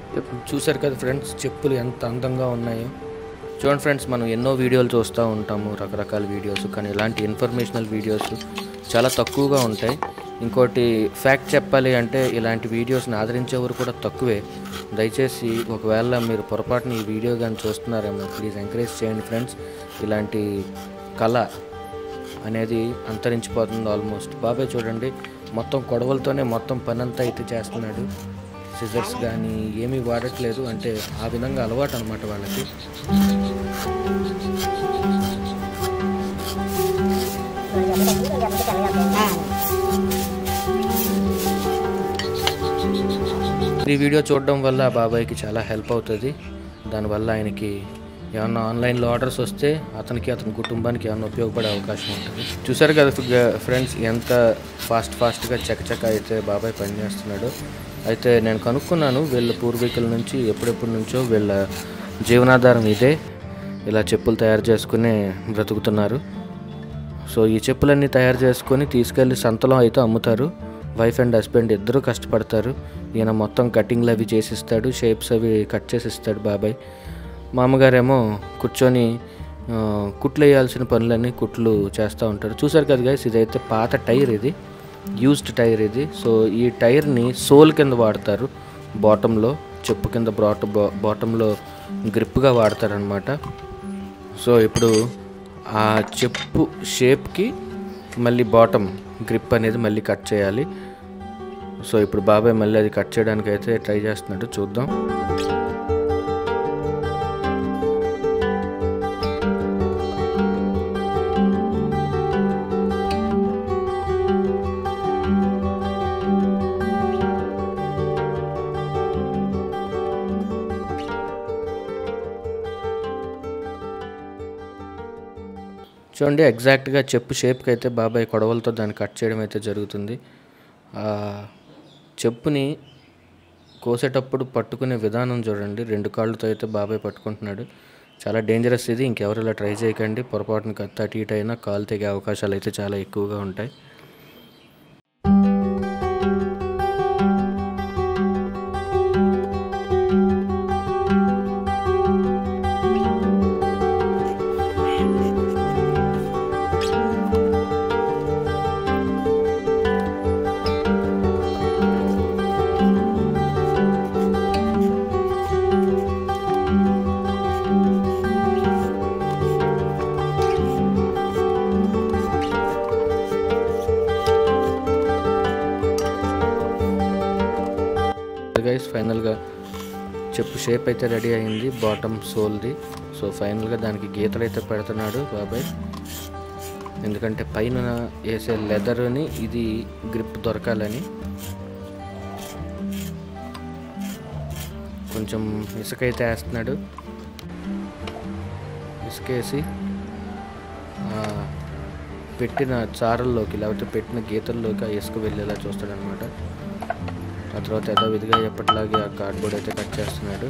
చూసారు కదా ఫ్రెండ్స్ చెప్పులు ఎంత అందంగా ఉన్నాయో చూడండి ఫ్రెండ్స్ మనం ఎన్నో వీడియోలు చూస్తూ ఉంటాము రకరకాల వీడియోస్ కానీ ఇలాంటి ఇన్ఫర్మేషనల్ వీడియోస్ చాలా తక్కువగా ఉంటాయి ఇంకోటి ఫ్యాక్ట్ చెప్పాలి అంటే ఇలాంటి వీడియోస్ని ఆదరించేవారు కూడా తక్కువే దయచేసి ఒకవేళ మీరు పొరపాటున ఈ వీడియో కానీ చూస్తున్నారేమో ప్లీజ్ ఎంకరేజ్ చేయండి ఫ్రెండ్స్ ఇలాంటి కళ అనేది అంతరించిపోతుంది ఆల్మోస్ట్ బాబాయ్ చూడండి మొత్తం కొడవలతోనే మొత్తం పని అంతా అయితే చేస్తున్నాడు సిజర్స్ కానీ ఏమీ వాడట్లేదు అంటే ఆ విధంగా అలవాటు అనమాట వాళ్ళకి ఈ వీడియో చూడడం వల్ల ఆ బాబాయ్కి చాలా హెల్ప్ అవుతుంది దానివల్ల ఆయనకి ఏమన్నా ఆన్లైన్లో ఆర్డర్స్ వస్తే అతనికి అతని కుటుంబానికి ఏమన్నా ఉపయోగపడే అవకాశం ఉంటుంది చూసారు కదా ఫ్రెండ్స్ ఎంత ఫాస్ట్ ఫాస్ట్గా చకచక అయితే బాబాయ్ పనిచేస్తున్నాడు అయితే నేను కనుక్కున్నాను వీళ్ళ పూర్వీకుల నుంచి ఎప్పుడెప్పటి నుంచో వీళ్ళ జీవనాధారం ఇదే ఇలా చెప్పులు తయారు చేసుకుని బ్రతుకుతున్నారు సో ఈ చెప్పులన్నీ తయారు చేసుకొని తీసుకెళ్ళి సంతలో అయితే అమ్ముతారు వైఫ్ అండ్ హస్బెండ్ ఇద్దరు కష్టపడతారు ఈయన మొత్తం కటింగ్లు అవి చేసిస్తాడు షేప్స్ అవి కట్ చేసిస్తాడు బాబాయ్ మామగారేమో కూర్చొని ఆ, కుట్లు వేయాల్సిన పనులన్నీ కుట్లు చేస్తూ ఉంటారు చూసారు కదా గైస్ ఇదైతే పాత టైర్ ఇది యూస్డ్ టైర్ ఇది సో ఈ టైర్ని సోల్ కింద వాడతారు బాటంలో చెప్పు కింద బాట బాటంలో గ్రిప్గా వాడతారనమాట సో ఇప్పుడు ఆ చెప్పు షేప్కి మళ్ళీ బాటమ్ గ్రిప్ అనేది మళ్ళీ కట్ చేయాలి సో ఇప్పుడు బాబాయ్ మళ్ళీ అది కట్ చేయడానికి అయితే ట్రై చేస్తున్నాడు చూద్దాం చూడండి ఎగ్జాక్ట్గా చెప్పు షేప్కి అయితే బాబాయ్ కొడవలతో దాన్ని కట్ చేయడం అయితే జరుగుతుంది ఆ చెప్పుని కోసేటప్పుడు పట్టుకునే విధానం చూడండి రెండు కాళ్ళతో అయితే బాబాయ్ పట్టుకుంటున్నాడు చాలా డేంజరస్ ఇది ఇంకెవరు ఇలా ట్రై చేయకండి పొరపాటున కత్తి అటు ఇటు అయినా కాలు తెగే అవకాశాలు అయితే చాలా ఎక్కువగా ఉంటాయి గైస్ ఫైనల్గా చెప్పు షేప్ అయితే రెడీ అయింది బాటమ్ సోల్ది సో ఫైనల్గా దానికి గీతలు అయితే పెడుతున్నాడు బాబాయ్ ఎందుకంటే పైన వేసే లెదర్ని ఇది గ్రిప్ దొరకాలని కొంచెం ఇసుక అయితే వేస్తున్నాడు ఇసుక వేసి ఆ, పెట్టిన చారల్లోకి లేకపోతే పెట్టిన గీతల్లోకి ఆ ఇసుక వెళ్ళేలా చూస్తాడనమాట ఆ తర్వాత యథావిధిగా ఎప్పటిలాగే ఆ కార్డ్బోర్డ్ అయితే కట్ చేస్తున్నాడు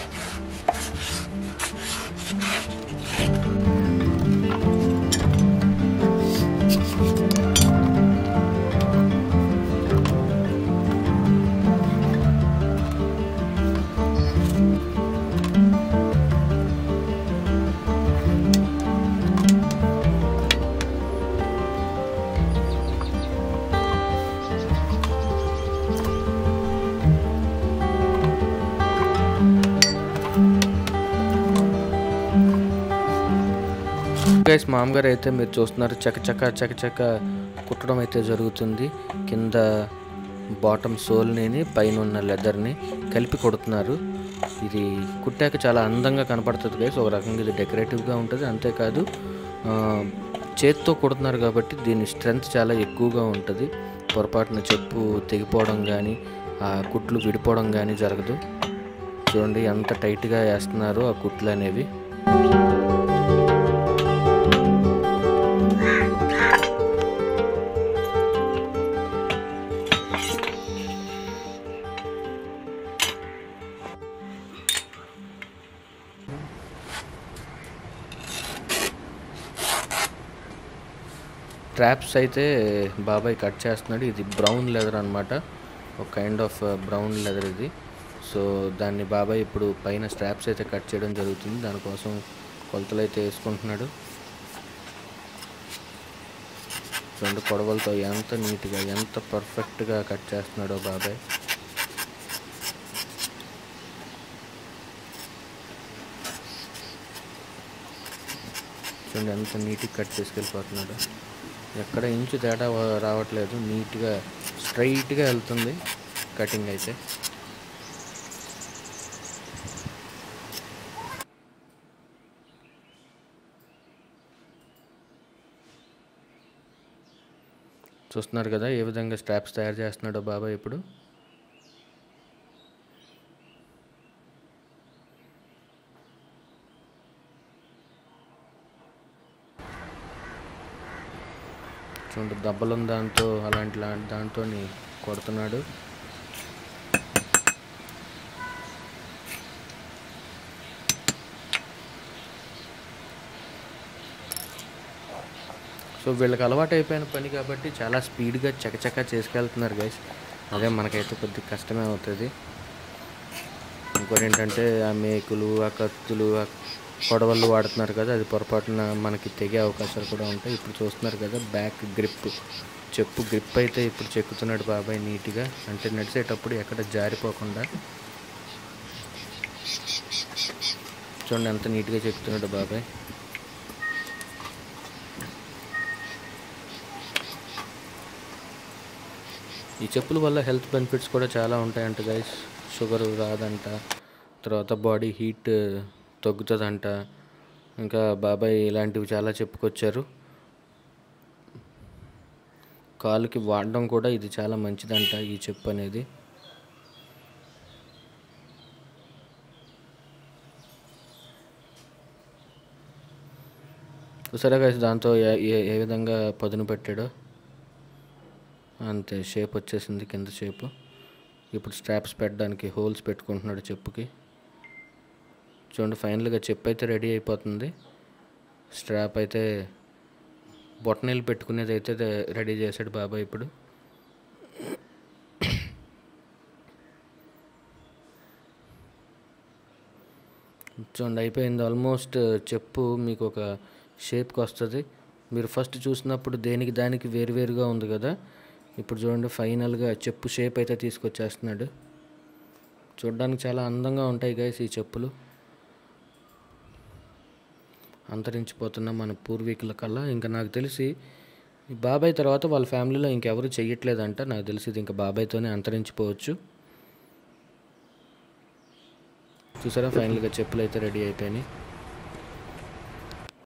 గైస్ మామగారు అయితే మీరు చూస్తున్నారు చక చక చక చక కుట్టడం అయితే జరుగుతుంది కింద బాటమ్ సోల్ని పైన ఉన్న లెదర్ని కలిపి కొడుతున్నారు ఇది కుట్టాక చాలా అందంగా కనపడుతుంది గైస్ ఒక రకంగా ఇది డెకరేటివ్గా ఉంటుంది అంతేకాదు ఆ, చేత్తో కుడుతున్నారు కాబట్టి దీని స్ట్రెంగ్త్ చాలా ఎక్కువగా ఉంటుంది పొరపాటున చెప్పు తెగిపోవడం కానీ ఆ కుట్లు విడిపోవడం కానీ జరగదు చూడండి ఎంత టైట్గా వేస్తున్నారు ఆ కుట్లు అనేవి ట్రాప్స్ అయితే బాబాయ్ కట్ చేస్తున్నాడు ఇది బ్రౌన్ లెదర్ అనమాట ఒక కైండ్ ఆఫ్ బ్రౌన్ లెదర్ ఇది సో దాన్ని బాబాయ్ ఇప్పుడు పైన స్ట్రాప్స్ అయితే కట్ చేయడం జరుగుతుంది దానికోసం కొలతలు అయితే వేసుకుంటున్నాడు రెండు కొడవలతో ఎంత నీట్గా ఎంత పర్ఫెక్ట్గా కట్ చేస్తున్నాడో బాబాయ్ చూడండి ఎంత నీట్గా కట్ చేసుకెళ్ళిపోతున్నాడు ఎక్కడ ఇంచు తేడా వ- రావట్లేదు నీట్గా స్ట్రైట్గా వెళ్తుంది కటింగ్ అయితే చూస్తున్నారు కదా ఏ విధంగా స్ట్రాప్స్ తయారు చేస్తున్నాడో బాబాయ్ ఇప్పుడు చూడండి దెబ్బలున్న దాంతో అలాంటి లా- దాంతో కొడుతున్నాడు సో వీళ్ళకి అలవాటు అయిపోయిన పని కాబట్టి చాలా స్పీడ్గా చకచకా చేసుకెళ్తున్నారు గైస్ అదే మనకైతే కొద్దిగా కష్టమే అవుతుంది ఇంకోటి ఏంటంటే ఆ మేకులు ఆ కత్తులు ఆ కొడవళ్ళు వాడుతున్నారు కదా అది పొరపాటున మనకి తెగే అవకాశాలు కూడా ఉంటాయి ఇప్పుడు చూస్తున్నారు కదా బ్యాక్ గ్రిప్ చెప్పు గ్రిప్ అయితే ఇప్పుడు చెక్కుతున్నాడు బాబాయ్ నీట్గా అంటే నడిచేటప్పుడు ఎక్కడ జారిపోకుండా చూడండి ఎంత నీట్గా చెక్కుతున్నాడు బాబాయ్ ఈ చెప్పుల వల్ల హెల్త్ బెనిఫిట్స్ కూడా చాలా ఉంటాయంట గైస్ షుగర్ రాదంట తర్వాత బాడీ హీట్ తగ్గుతుందంట ఇంకా బాబాయ్ ఇలాంటివి చాలా చెప్పుకొచ్చారు కాలుకి వాడడం కూడా ఇది చాలా మంచిదంట ఈ చెప్పు అనేది చూసారా గైస్ దాంతో ఏ- ఏ ఏ విధంగా పదును పెట్టాడో అంతే షేప్ వచ్చేసింది కింద షేప్ ఇప్పుడు స్ట్రాప్స్ పెట్టడానికి హోల్స్ పెట్టుకుంటున్నాడు చెప్పుకి చూడండి ఫైనల్గా చెప్పు అయితే రెడీ అయిపోతుంది స్ట్రాప్ అయితే బొట్టనీళ్ళు పెట్టుకునేది అయితే దే- రెడీ చేశాడు బాబాయ్ ఇప్పుడు చూడండి అయిపోయింది ఆల్మోస్ట్ చెప్పు మీకు ఒక షేప్కి వస్తుంది మీరు ఫస్ట్ చూసినప్పుడు దేనికి దానికి వేరువేరుగా ఉంది కదా ఇప్పుడు చూడండి ఫైనల్గా చెప్పు షేప్ అయితే తీసుకొచ్చేస్తున్నాడు చూడడానికి చాలా అందంగా ఉంటాయి గైస్ ఈ చెప్పులు అంతరించిపోతున్న మన పూర్వీకుల కల్లా ఇంకా నాకు తెలిసి ఈ బాబాయ్ తర్వాత వాళ్ళ ఫ్యామిలీలో ఇంకెవరు చెయ్యట్లేదంట నాకు తెలిసి ఇది ఇంకా బాబాయ్తోనే అంతరించిపోవచ్చు చూసారా ఫైనల్గా చెప్పులు అయితే రెడీ అయిపోయినాయి